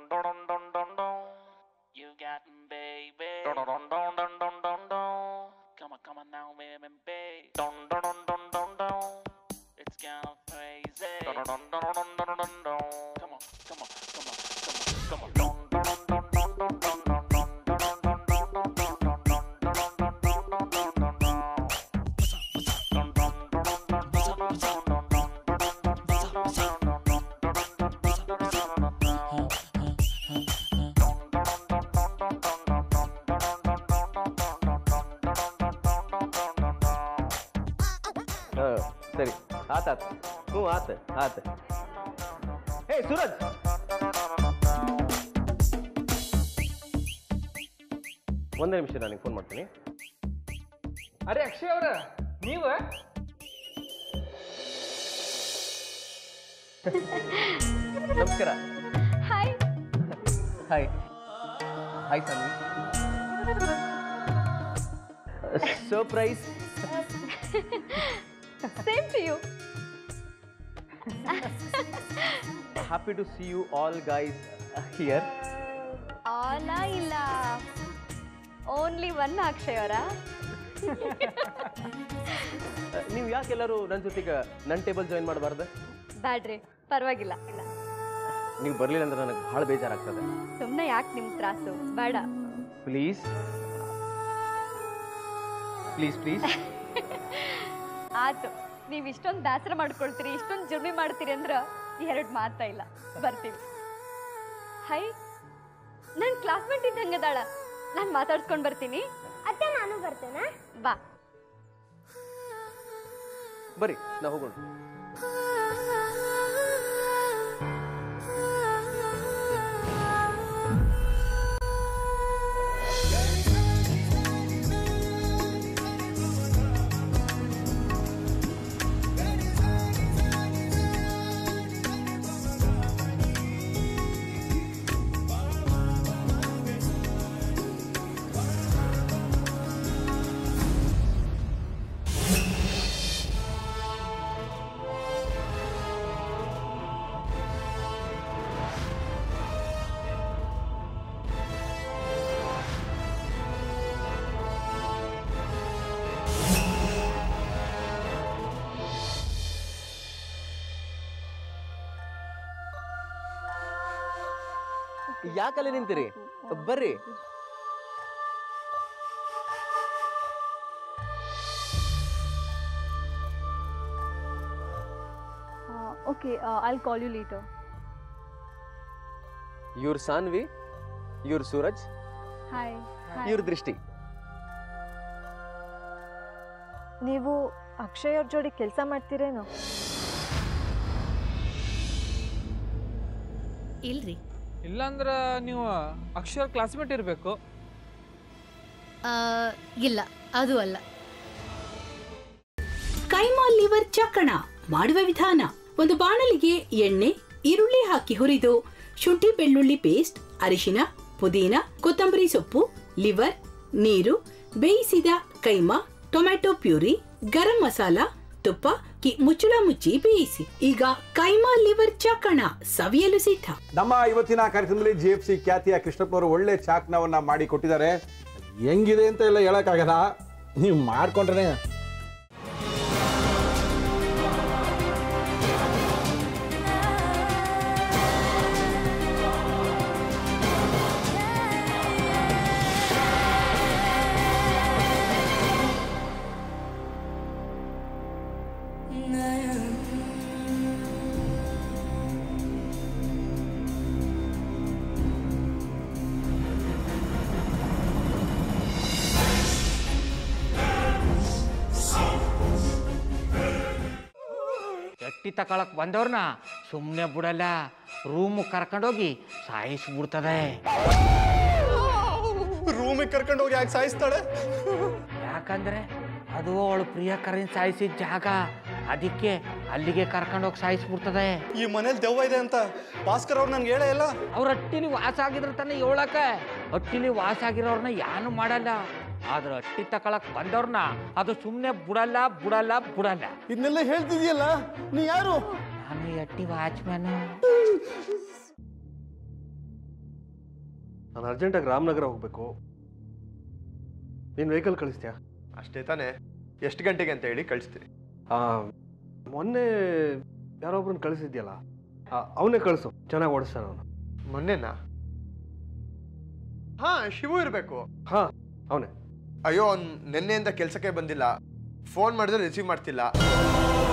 You got me, baby. Come on, come on now, baby, baby. It's kind of crazy. Come on, come on, come on, come on, come on. ಹಾ ಸರಿ ಆತ ಆತ ಹ್ಞೂ ಆತ ಆತ ಹೇ ಸೂರಜ್ ಒಂದೇ ನಿಮಿಷ ನನಗೆ ಫೋನ್ ಮಾಡ್ತೀನಿ ಅರೆ ಅಕ್ಷಯ್ ಅವ್ರ ನೀವ ನಮಸ್ಕಾರ hi hi hi Sanvi surprise same to you happy to see you all guys here ಆಲ ಇಲ್ಲ ಓನ್ಲಿ ಒನ್ ಅಕ್ಷಯ್ ಅವರ ನೀವು ಯಾಕೆಲ್ಲರೂ ನನ್ನ ಜೊತೆಗೆ ನನ್ನ ಟೇಬಲ್ ಜಾಯಿನ್ ಮಾಡಬಾರ್ದು ಬ್ಯಾಡ್ರಿ ಪರವಾಗಿಲ್ಲ ನೀವು ಬರಲಿಲ್ಲ ಅಂದ್ರೆ ನನಗೆ ಭಾಳ ಬೇಜಾರಾಗ್ತದೆ ಸುಮ್ಮನೆ ಯಾಕೆ ನಿಮ್ ತ್ರಾಸು ಬೇಡ ಪ್ಲೀಸ್ ಪ್ಲೀಸ್ ಪ್ಲೀಸ್ ಆತು ನೀವು ಇಷ್ಟೊಂದು ಬೇಸರ ಮಾಡ್ಕೊಳ್ತೀರಿ ಇಷ್ಟೊಂದು ಜುರ್ಮಿ ಮಾಡ್ತೀರಿ ಅಂದ್ರೆ ಎರಡು ಮಾತಾ ಇಲ್ಲ ಬರ್ತೀವಿ ಹೈ ನನ್ನ ಕ್ಲಾಸ್ಮೇಟ್ ಇದ್ದಂಗದಾಳ ನಾನು ಮಾತಾಡ್ಸ್ಕೊಂಡು ಬರ್ತೀನಿ ಅತ್ತೆ ನಾನು ಬರ್ತೇನೆ ಬಾ ಬರ್ರಿ ನಾ ಹೋಗೋಣ ಯಾಕಲ್ಲಿ ನಿಂತೀರಿ ಬರ್ರಿ okay I call you later ಇವ್ರ ಸಾನ್ವಿ ಇವ್ರ ಸೂರಜ್ ಹಾಯ್ ಇವ್ರ ದೃಷ್ಟಿ ನೀವು ಅಕ್ಷಯ್ ಅವ್ರ ಜೋಡಿ ಕೆಲಸ ಮಾಡ್ತೀರೇನೋ ಇಲ್ರಿ ಇಲ್ಲಾಂದ್ರ ನೀವು ಅಕ್ಷಯ್ ಕ್ಲಾಸ್ಮೇಟ್ ಇರಬೇಕು ಆ, ಇಲ್ಲ ಅದು ಅಲ್ಲ ಕೈಮಾ ಲಿವರ್ ಚಕ್ಕಣ ಮಾಡುವ ವಿಧಾನ ಒಂದು ಬಾಣಲಿಗೆ ಎಣ್ಣೆ ಈರುಳ್ಳಿ ಹಾಕಿ ಹುರಿದು ಶುಂಠಿ ಬೆಳ್ಳುಳ್ಳಿ ಪೇಸ್ಟ್ ಅರಿಶಿನ ಪುದೀನ ಕೊತ್ತಂಬರಿ ಸೊಪ್ಪು ಲಿವರ್ ನೀರು ಬೇಯಿಸಿದ ಕೈಮಾ ಟೊಮ್ಯಾಟೊ ಪ್ಯೂರಿ ಗರಂ ಮಸಾಲ ತುಪ್ಪ ಕಿ ಮುಚ್ಚಳ ಮುಚ್ಚಿ ಬೇಯಿಸಿ ಈಗ ಕೈಮಾ ಲಿವರ್ ಚಕ್ಕಣ ಸವಿಯಲು ಸಿದ್ಧ ನಮ್ಮ ಇವತ್ತಿನ ಕಾರ್ಯಕ್ರಮದಲ್ಲಿ ಜಿ ಎಫ್ ಸಿ ಖ್ಯಾತಿಯ ಕೃಷ್ಣಪ್ಪನವರು ಒಳ್ಳೆ ಚಾಕ್ನವನ್ನ ಮಾಡಿ ಕೊಟ್ಟಿದ್ದಾರೆ ಹೆಂಗಿದೆ ಅಂತ ಎಲ್ಲ ಹೇಳಕ್ಕಾಗಲ್ಲ ನೀವು ಮಾಡ್ಕೊಂಡ್ರೆ ಎಟ್ಟಿ ತಕೊಳಕ್ ಬಂದವ್ರನ್ನ ಸುಮ್ಮನೆ ಬಿಡಲ್ಲ ರೂಮ್ ಕರ್ಕೊಂಡೋಗಿ ಸಾಯಿಸ್ಬಿಡ್ತದೆ ರೂಮಿಗೆ ಕರ್ಕೊಂಡು ಹೋಗಿ ಯಾಕೆ ಸಾಯಿಸ್ತಾಳೆ ಯಾಕಂದ್ರೆ ಅದು ಅವಳು ಪ್ರಿಯಕರನ್ ಸಾಯಿಸಿದ ಜಾಗ ಅದಕ್ಕೆ ಅಲ್ಲಿಗೆ ಕರ್ಕೊಂಡೋಗಿ ಸಾಯಿಸ್ಬಿಡ್ತದೆ ಈ ಮನೇಲಿ ದೆವ್ವ ಇದೆ ಅಂತ ಭಾಸ್ಕರ್ ಅವ್ರು ನನ್ಗೆ ಹೇಳೇ ಇಲ್ಲ ಅವ್ರ ಹಟ್ಟಿಲಿ ವಾಸ ಆಗಿದ್ರ ತಾನೆ ಹೇಳಕ ಹಟ್ಟಿಲಿ ವಾಸ ಆಗಿರೋರ್ನ ಯಾನು ಮಾಡಲ್ಲ ಆದ್ರೆ ಹಟ್ಟಿ ತಕೊಳಕ್ ಬಂದವ್ರನ್ನ ಅದು ಸುಮ್ಮನೆ ಬಿಡಲ್ಲ ಬಿಡಲ್ಲ ಬಿಡಲ್ಲ ಇದನ್ನೆಲ್ಲ ಹೇಳ್ತಿದ್ಯಲ್ಲ ನೀ ಯಾರು ನಾನು ಈ ಹಟ್ಟಿ ವಾಚ್ಮ್ಯಾನು ನಾನು ಅರ್ಜೆಂಟಾಗಿ ರಾಮನಗರ ಹೋಗಬೇಕು ನೀನು ವೆಹಿಕಲ್ ಕಳಿಸ್ತೀಯಾ ಅಷ್ಟೇ ತಾನೇ ಎಷ್ಟು ಗಂಟೆಗೆ ಅಂತ ಹೇಳಿ ಕಳಿಸ್ತೀರಿ ಮೊನ್ನೆ ಯಾರೊಬ್ರನ್ನ ಕಳಿಸಿದ್ಯಲ್ಲ ಅವನೇ ಕಳಿಸು ಚೆನ್ನಾಗಿ ಓಡಿಸ್ತಾನೆ ಅವನು ಮೊನ್ನೆನಾ ಹಾ ಶಿವು ಇರಬೇಕು ಹಾಂ ಅವನೇ ಅಯ್ಯೋ ಅವ್ನು ನಿನ್ನೆಯಿಂದ ಕೆಲಸಕ್ಕೆ ಬಂದಿಲ್ಲ ಫೋನ್ ಮಾಡಿದ್ರೆ ರಿಸೀವ್ ಮಾಡ್ತಿಲ್ಲ